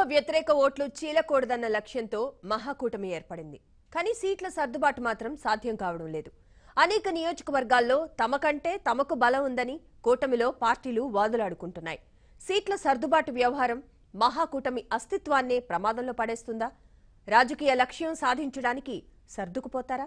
ప్రభుత్వ వ్యతిరేక ఓట్లు చీలకూడదన్న లక్ష్యంతో మహాకూటమి ఏర్పడింది కానీ సీట్ల సర్దుబాటు మాత్రం సాధ్యం కావడం లేదు అనేక నియోజకవర్గాల్లో తమకంటే తమకు బలం ఉందని కూటమిలో పార్టీలు వాదులాడుకుంటున్నాయి సీట్ల సర్దుబాటు వ్యవహారం మహాకూటమి అస్తిత్వాన్నే ప్రమాదంలో పడేస్తుందా రాజకీయ లక్ష్యం సాధించడానికి సర్దుకుపోతారా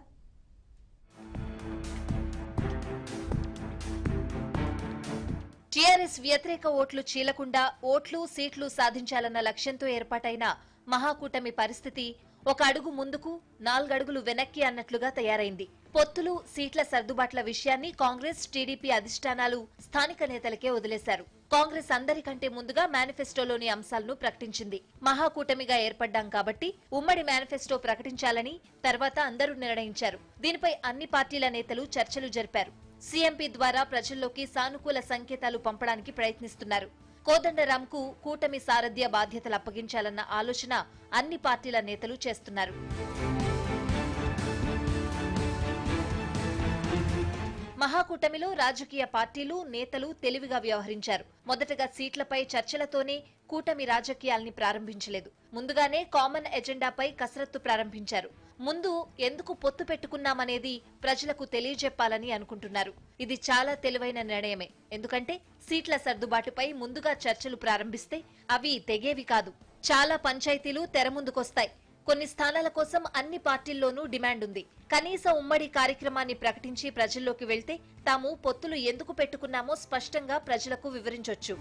టీఆర్ఎస్ వ్యతిరేక ఓట్లు చీలకుండా ఓట్లు సీట్లు సాధించాలన్న లక్ష్యంతో ఏర్పాటైన మహాకూటమి పరిస్థితి ఒక అడుగు ముందుకు నాలుగడుగులు వెనక్కి అన్నట్లుగా తయారైంది పొత్తులు సీట్ల సర్దుబాట్ల విషయాన్ని కాంగ్రెస్ టీడీపీ అధిష్టానాలు స్థానిక నేతలకే వదిలేశారు కాంగ్రెస్ అందరికంటే ముందుగా మేనిఫెస్టోలోని అంశాలను ప్రకటించింది మహాకూటమిగా ఏర్పడ్డాం కాబట్టి ఉమ్మడి మేనిఫెస్టో ప్రకటించాలని తర్వాత అందరూ నిర్ణయించారు దీనిపై అన్ని పార్టీల నేతలు చర్చలు జరిపారు సీఎంపీ ద్వారా ప్రజల్లోకి సానుకూల సంకేతాలు పంపడానికి ప్రయత్నిస్తున్నారు కోదండరాంకు కూటమి సారథ్య బాధ్యతలు అప్పగించాలన్న ఆలోచన అన్ని పార్టీల నేతలు చేస్తున్నారు మహాకూటమిలో రాజకీయ పార్టీలు నేతలు తెలివిగా వ్యవహరించారు మొదటగా సీట్లపై చర్చలతోనే కూటమి రాజకీయాల్ని ప్రారంభించలేదు ముందుగానే కామన్ ఎజెండాపై కసరత్తు ప్రారంభించారు ముందు ఎందుకు పొత్తు పెట్టుకున్నామనేది ప్రజలకు తెలియజెప్పాలని అనుకుంటున్నారు ఇది చాలా తెలివైన నిర్ణయమే ఎందుకంటే సీట్ల సర్దుబాటుపై ముందుగా చర్చలు ప్రారంభిస్తే అవి తెగేవి కాదు చాలా పంచాయతీలు తెర ముందుకొస్తాయి కొన్ని స్థానాల కోసం అన్ని పార్టీల్లోనూ డిమాండ్ ఉంది కనీస ఉమ్మడి కార్యక్రమాన్ని ప్రకటించి ప్రజల్లోకి వెళ్తే తాము పొత్తులు ఎందుకు పెట్టుకున్నామో స్పష్టంగా ప్రజలకు వివరించొచ్చు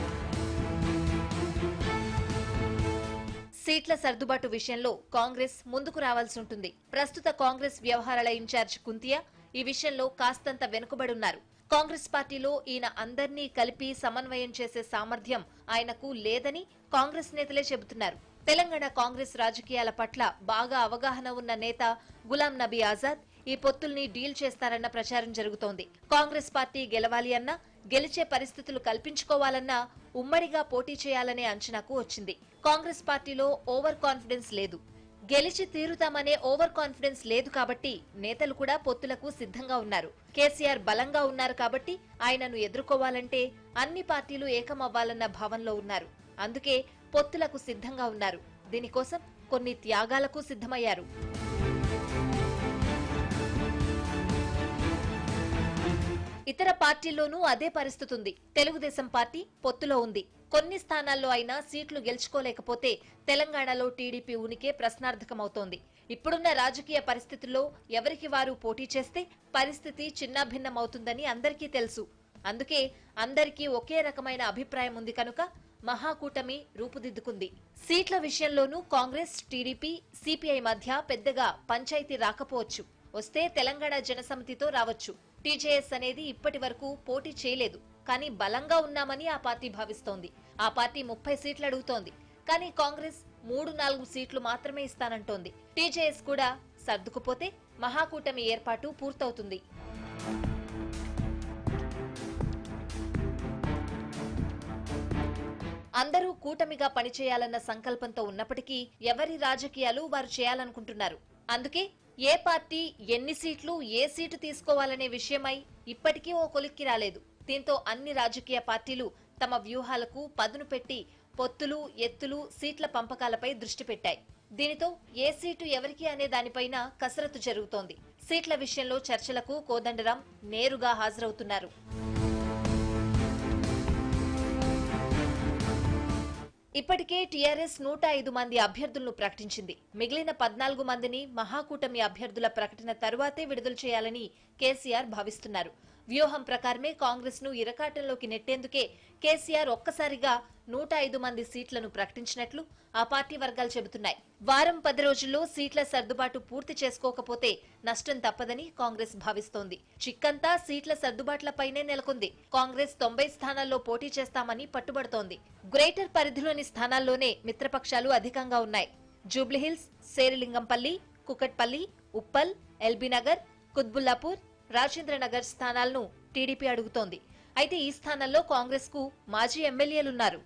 సీట్ల సర్దుబాటు విషయంలో కాంగ్రెస్ ముందుకు రావాల్సి ఉంటుంది ప్రస్తుత కాంగ్రెస్ వ్యవహారాల ఇన్ఛార్జ్ కుంతియా ఈ విషయంలో కాస్తంత వెనుకబడున్నారు కాంగ్రెస్ పార్టీలో ఈయన అందర్నీ కలిపి సమన్వయం చేసే సామర్థ్యం ఆయనకు లేదని కాంగ్రెస్ నేతలే చెబుతున్నారు తెలంగాణ కాంగ్రెస్ రాజకీయాల పట్ల బాగా అవగాహన ఉన్న నేత గులాం నబీ ఆజాద్ ఈ పొత్తుల్ని డీల్ చేస్తారన్న ప్రచారం జరుగుతోంది కాంగ్రెస్ పార్టీ గెలవాలి అన్నా గెలిచే పరిస్థితులు కల్పించుకోవాలన్నా ఉమ్మడిగా పోటీ చేయాలనే అంచనాకు వచ్చింది కాంగ్రెస్ పార్టీలో ఓవర్ కాన్ఫిడెన్స్ లేదు గెలిచి తీరుతామనే ఓవర్ కాన్ఫిడెన్స్ లేదు కాబట్టి నేతలు కూడా పొత్తులకు సిద్ధంగా ఉన్నారు కేసీఆర్ బలంగా ఉన్నారు కాబట్టి ఆయనను ఎదుర్కోవాలంటే అన్ని పార్టీలు ఏకమవ్వాలన్న భావంలో ఉన్నారు అందుకే పొత్తులకు సిద్ధంగా ఉన్నారు దీనికోసం కొన్ని త్యాగాలకు సిద్ధమయ్యారు ఇతర పార్టీల్లోనూ అదే పరిస్థితి ఉంది తెలుగుదేశం పార్టీ పొత్తులో ఉంది కొన్ని స్థానాల్లో అయినా సీట్లు గెలుచుకోలేకపోతే తెలంగాణలో టీడీపీ ఉనికే ప్రశ్నార్థకమవుతోంది ఇప్పుడున్న రాజకీయ పరిస్థితుల్లో ఎవరికి వారు పోటీ చేస్తే పరిస్థితి చిన్నాభిన్నమవుతుందని అందరికీ తెలుసు అందుకే అందరికీ ఒకే రకమైన అభిప్రాయం ఉంది కనుక మహాకూటమి రూపుదిద్దుకుంది సీట్ల విషయంలోనూ కాంగ్రెస్ టీడీపీ సిపిఐ మధ్య పెద్దగా పంచాయతీ రాకపోవచ్చు వస్తే తెలంగాణ జనసమితితో రావచ్చు టీజేఎస్ అనేది ఇప్పటి వరకు పోటీ చేయలేదు కానీ బలంగా ఉన్నామని ఆ పార్టీ భావిస్తోంది ఆ పార్టీ ముప్పై సీట్లు అడుగుతోంది కానీ కాంగ్రెస్ మూడు నాలుగు సీట్లు మాత్రమే ఇస్తానంటోంది టీజేఎస్ కూడా సర్దుకుపోతే మహాకూటమి ఏర్పాటు పూర్తవుతుంది అందరూ కూటమిగా పనిచేయాలన్న సంకల్పంతో ఉన్నప్పటికీ ఎవరి రాజకీయాలు వారు చేయాలనుకుంటున్నారు అందుకే ఏ పార్టీ ఎన్ని సీట్లు ఏ సీటు తీసుకోవాలనే విషయమై ఇప్పటికీ ఓ కొలిక్కి రాలేదు దీంతో అన్ని రాజకీయ పార్టీలు తమ వ్యూహాలకు పదును పెట్టి పొత్తులు ఎత్తులు సీట్ల పంపకాలపై దృష్టి పెట్టాయి దీనితో ఏ సీటు ఎవరికి అనే దానిపైన కసరత్తు జరుగుతోంది సీట్ల విషయంలో చర్చలకు కోదండరాం నేరుగా హాజరవుతున్నారు ఇప్పటికే టీఆర్ఎస్ నూట ఐదు మంది అభ్యర్థులను ప్రకటించింది మిగిలిన పద్నాలుగు మందిని మహాకూటమి అభ్యర్థుల ప్రకటన తరువాతే విడుదల చేయాలని కేసీఆర్ భావిస్తున్నారు వ్యూహం ప్రకారమే కాంగ్రెస్ ను ఇరకాటంలోకి నెట్టేందుకే కేసీఆర్ ఒక్కసారిగా నూట ఐదు మంది సీట్లను ప్రకటించినట్లు ఆ పార్టీ వర్గాలు చెబుతున్నాయి వారం పది రోజుల్లో సీట్ల సర్దుబాటు పూర్తి చేసుకోకపోతే నష్టం తప్పదని కాంగ్రెస్ భావిస్తోంది చిక్కంతా సీట్ల సర్దుబాట్లపైనే నెలకొంది కాంగ్రెస్ తొంభై స్థానాల్లో పోటీ చేస్తామని పట్టుబడుతోంది గ్రేటర్ పరిధిలోని స్థానాల్లోనే మిత్రపక్షాలు అధికంగా ఉన్నాయి జూబ్లీహిల్స్ శేరిలింగంపల్లి కుకట్పల్లి ఉప్పల్ ఎల్బీనగర్ కుత్బుల్లాపూర్ రాజేంద్రనగర్ స్థానాలను టీడీపీ అడుగుతోంది అయితే ఈ స్థానాల్లో కాంగ్రెస్ కు మాజీ ఎమ్మెల్యేలున్నారు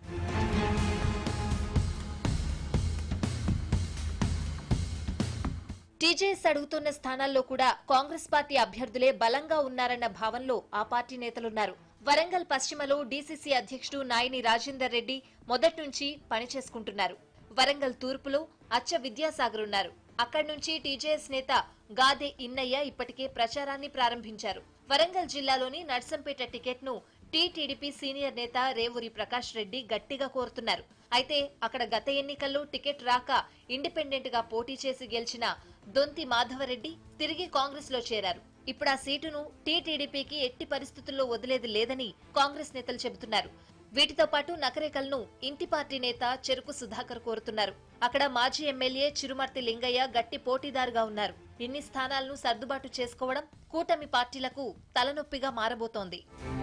టీజేఎస్ అడుగుతున్న స్థానాల్లో కూడా కాంగ్రెస్ పార్టీ అభ్యర్థులే బలంగా ఉన్నారన్న భావనలో ఆ పార్టీ నేతలున్నారు వరంగల్ పశ్చిమలో డీసీసీ అధ్యక్షుడు నాయని రాజేందర్ రెడ్డి మొదటి నుంచి పనిచేసుకుంటున్నారు వరంగల్ తూర్పులో అచ్చ విద్యాసాగర్ ఉన్నారు అక్కడి నుంచి టీజేఎస్ నేత గాదె ఇన్నయ్య ఇప్పటికే ప్రచారాన్ని ప్రారంభించారు వరంగల్ జిల్లాలోని నర్సంపేట టికెట్ ను టీటీడీపీ సీనియర్ నేత రేవూరి ప్రకాష్ రెడ్డి గట్టిగా కోరుతున్నారు అయితే అక్కడ గత ఎన్నికల్లో టికెట్ రాక ఇండిపెండెంట్ గా పోటీ చేసి గెలిచిన దొంతి మాధవరెడ్డి తిరిగి కాంగ్రెస్ లో చేరారు ఇప్పుడు ఆ సీటును టీటీడీపీకి ఎట్టి పరిస్థితుల్లో వదిలేది లేదని కాంగ్రెస్ నేతలు చెబుతున్నారు వీటితో పాటు నకరేకల్ను ఇంటి పార్టీ నేత చెరుకు సుధాకర్ కోరుతున్నారు అక్కడ మాజీ ఎమ్మెల్యే చిరుమర్తి లింగయ్య గట్టి పోటీదారుగా ఉన్నారు ఇన్ని స్థానాలను సర్దుబాటు చేసుకోవడం కూటమి పార్టీలకు తలనొప్పిగా మారబోతోంది